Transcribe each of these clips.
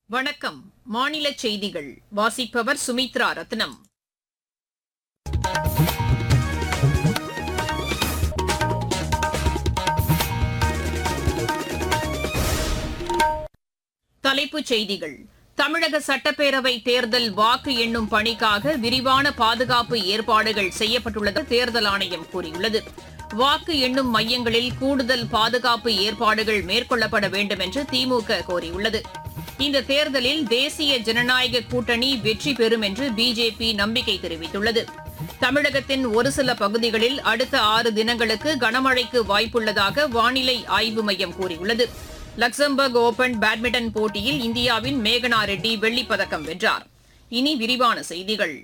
வணக்கம் மாநில செய்திகள் வாசிப்பவர் சுமித்ரா ரத்னம் தலைப்புச் செய்திகள் தமிழக சட்டப்பேரவை தேர்தல் வாக்கு எண்ணும் பணிக்காக விரிவான பாதுகாப்பு ஏற்பாடுகள் செய்யப்பட்டுள்ளதாக தேர்தல் ஆணையம் கூறியுள்ளது வாக்கு எண்ணும் மையங்களில் கூடுதல் பாதுகாப்பு ஏற்பாடுகள் மேற்கொள்ளப்பட வேண்டும் என்று திமுக கோரியுள்ளது இந்த தேர்தலில் தேசிய ஜனநாயக கூட்டணி வெற்றி பெறும் என்று பிஜேபி நம்பிக்கை தெரிவித்துள்ளது தமிழகத்தின் ஒரு சில பகுதிகளில் அடுத்த ஆறு தினங்களுக்கு கனமழைக்கு வாய்ப்புள்ளதாக வானிலை ஆய்வு மையம் கூறியுள்ளது லக்சம்பர்க் ஓபன் பேட்மிண்டன் போட்டியில் இந்தியாவின் மேகனா ரெட்டி வெள்ளிப் பதக்கம் வென்றார் இனி விரிவான செய்திகள்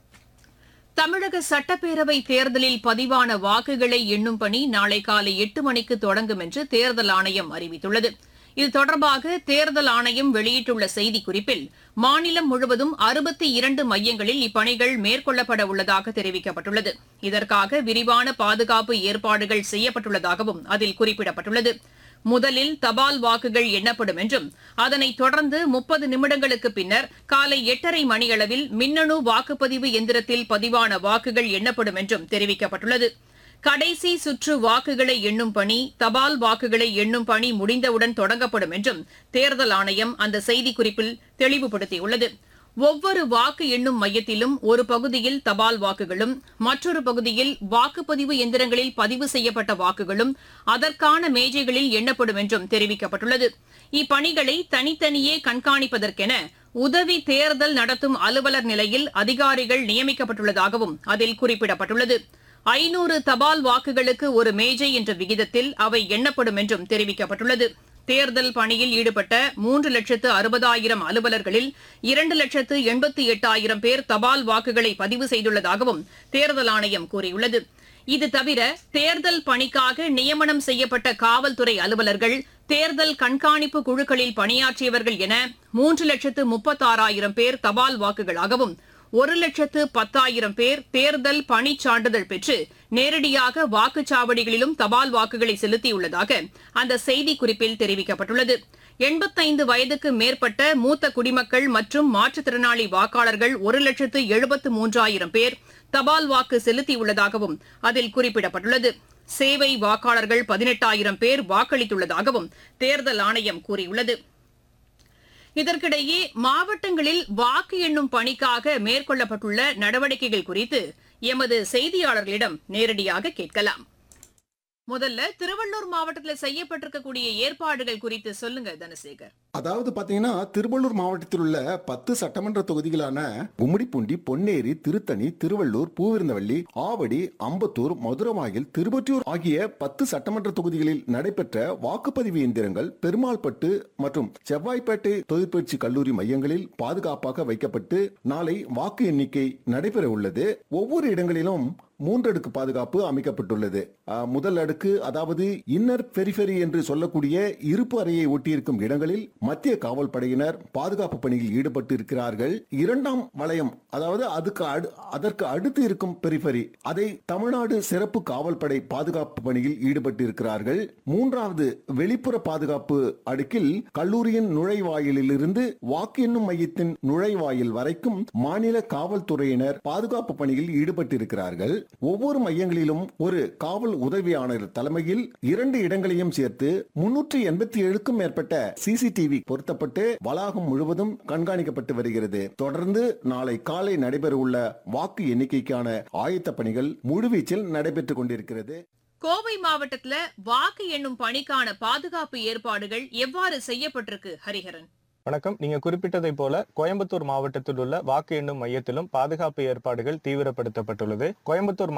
தமிழக சட்டப்பேரவை தேர்தலில் பதிவான வாக்குகளை எண்ணும் பணி நாளை காலை எட்டு மணிக்கு தொடங்கும் என்று தேர்தல் ஆணையம் அறிவித்துள்ளது இது தொடர்பாக தேர்தல் ஆணையம் வெளியிட்டுள்ள செய்திக்குறிப்பில் மாநிலம் முழுவதும் அறுபத்தி இரண்டு மையங்களில் இப்பணிகள் மேற்கொள்ளப்பட உள்ளதாக தெரிவிக்கப்பட்டுள்ளது இதற்காக விரிவான பாதுகாப்பு ஏற்பாடுகள் செய்யப்பட்டுள்ளதாகவும் அதில் குறிப்பிடப்பட்டுள்ளது முதலில் தபால் வாக்குகள் எண்ணப்படும் என்றும் அதனைத் தொடர்ந்து முப்பது நிமிடங்களுக்கு பின்னர் காலை எட்டரை மணியளவில் மின்னணு வாக்குப்பதிவு எந்திரத்தில் பதிவான வாக்குகள் எண்ணப்படும் என்றும் தெரிவிக்கப்பட்டுள்ளது கடைசி சுற்று வாக்குகளை எண்ணும் பணி தபால் வாக்குகளை எண்ணும் பணி முடிந்தவுடன் தொடங்கப்படும் என்றும் தேர்தல் ஆணையம் அந்த செய்திக்குறிப்பில் தெளிவுபடுத்தியுள்ளது ஒவ்வொரு வாக்கு எண்ணும் மையத்திலும் ஒரு பகுதியில் தபால் வாக்குகளும் மற்றொரு பகுதியில் வாக்குப்பதிவு எந்திரங்களில் பதிவு செய்யப்பட்ட வாக்குகளும் அதற்கான மேஜைகளில் எண்ணப்படும் என்றும் தெரிவிக்கப்பட்டுள்ளது இப்பணிகளை தனித்தனியே கண்காணிப்பதற்கென உதவி தேர்தல் நடத்தும் அலுவலர் நிலையில் அதிகாரிகள் நியமிக்கப்பட்டுள்ளதாகவும் அதில் குறிப்பிடப்பட்டுள்ளது ஐநூறு தபால் வாக்குகளுக்கு ஒரு மேஜை என்ற விகிதத்தில் அவை எண்ணப்படும் என்றும் தெரிவிக்கப்பட்டுள்ளது தேர்தல் பணியில் ஈடுபட்ட மூன்று லட்சத்து அறுபதாயிரம் அலுவலர்களில் இரண்டு லட்சத்து எண்பத்தி எட்டாயிரம் பேர் தபால் வாக்குகளை பதிவு செய்துள்ளதாகவும் தேர்தல் ஆணையம் கூறியுள்ளது இது தவிர தேர்தல் பணிக்காக நியமனம் செய்யப்பட்ட காவல்துறை அலுவலர்கள் தேர்தல் கண்காணிப்பு குழுக்களில் பணியாற்றியவர்கள் என மூன்று லட்சத்து முப்பத்தாறாயிரம் பேர் தபால் வாக்குகளாகவும் ஒரு லட்சத்து பத்தாயிரம் பேர் தேர்தல் பணிச் சான்றிதழ் பெற்று நேரடியாக வாக்குச்சாவடிகளிலும் தபால் வாக்குகளை செலுத்தியுள்ளதாக அந்த செய்திக்குறிப்பில் தெரிவிக்கப்பட்டுள்ளது எண்பத்தைந்து வயதுக்கு மேற்பட்ட மூத்த குடிமக்கள் மற்றும் மாற்றுத்திறனாளி வாக்காளர்கள் ஒரு லட்சத்து எழுபத்து மூன்றாயிரம் பேர் தபால் வாக்கு செலுத்தியுள்ளதாகவும் அதில் குறிப்பிடப்பட்டுள்ளது சேவை வாக்காளர்கள் பதினெட்டாயிரம் பேர் வாக்களித்துள்ளதாகவும் தேர்தல் ஆணையம் கூறியுள்ளது இதற்கிடையே மாவட்டங்களில் வாக்கு எண்ணும் பணிக்காக மேற்கொள்ளப்பட்டுள்ள நடவடிக்கைகள் குறித்து எமது செய்தியாளர்களிடம் நேரடியாக கேட்கலாம் முதல்ல திருவள்ளூர் மாவட்டத்தில் செய்யப்பட்டிருக்கக்கூடிய ஏற்பாடுகள் குறித்து சொல்லுங்க தனசேகர் அதாவது பாத்தீங்கன்னா திருவள்ளூர் மாவட்டத்தில் உள்ள பத்து சட்டமன்ற தொகுதிகளான கும்மிடிப்பூண்டி பொன்னேரி திருத்தணி திருவள்ளூர் பூவிருந்தவள்ளி ஆவடி அம்பத்தூர் மதுரவாயில் திருவொற்றியூர் ஆகிய பத்து சட்டமன்ற தொகுதிகளில் நடைபெற்ற வாக்குப்பதிவு இயந்திரங்கள் பெருமாள்பட்டு மற்றும் செவ்வாய்ப்பேட்டை தொழிற்பயிற்சி கல்லூரி மையங்களில் பாதுகாப்பாக வைக்கப்பட்டு நாளை வாக்கு எண்ணிக்கை நடைபெற உள்ளது ஒவ்வொரு இடங்களிலும் மூன்றடுக்கு பாதுகாப்பு அமைக்கப்பட்டுள்ளது அஹ், முதல் அடுக்கு அதாவது இன்னர் பெரிஃபெரி என்று சொல்லக்கூடிய இருப்பு அறையை ஒட்டியிருக்கும் இடங்களில் மத்திய காவல் படையினர் பாதுகாப்பு பணியில் ஈடுபட்டு இருக்கிறார்கள் இரண்டாம் வளையம் அதாவது அதுக்கு அடு- அதற்கு அடுத்து இருக்கும் பெரிஃபெரி அதை தமிழ்நாடு சிறப்பு காவல் படை பாதுகாப்பு பணியில் ஈடுபட்டு இருக்கிறார்கள் மூன்றாவது வெளிப்புற பாதுகாப்பு அடுக்கில் கல்லூரியின் நுழைவாயிலில் இருந்து வாக்கு எண்ணும் மையத்தின் நுழைவாயில் வரைக்கும் மாநில காவல்துறையினர் பாதுகாப்பு பணியில் ஈடுபட்டிருக்கிறார்கள் ஒவ்வொரு மையங்களிலும் ஒரு காவல் உதவியாளர் தலைமையில் இரண்டு இடங்களையும் சேர்த்து முன்னூற்றி எண்பத்தி ஏழுக்கும் மேற்பட்ட சிசிடிவி பொருத்தப்பட்டு வளாகம் முழுவதும் கண்காணிக்கப்பட்டு வருகிறது தொடர்ந்து நாளை காலை நடைபெறவுள்ள வாக்கு எண்ணிக்கைக்கான ஆயத்த பணிகள் முழுவீச்சில் நடைபெற்றுக் கொண்டிருக்கிறது கோவை மாவட்டத்துல வாக்கு எண்ணும் பணிக்கான பாதுகாப்பு ஏற்பாடுகள் எவ்வாறு செய்யப்பட்டிருக்கு ஹரிஹரன் வணக்கம் நீங்க குறிப்பிட்டதை போல கோயம்புத்தூர் மாவட்டத்தில் உள்ள வாக்கு எண்ணும் மையத்திலும் பாதுகாப்பு ஏற்பாடுகள் தீவிரப்படுத்தப்பட்டுள்ளது கோயம்புத்தூர்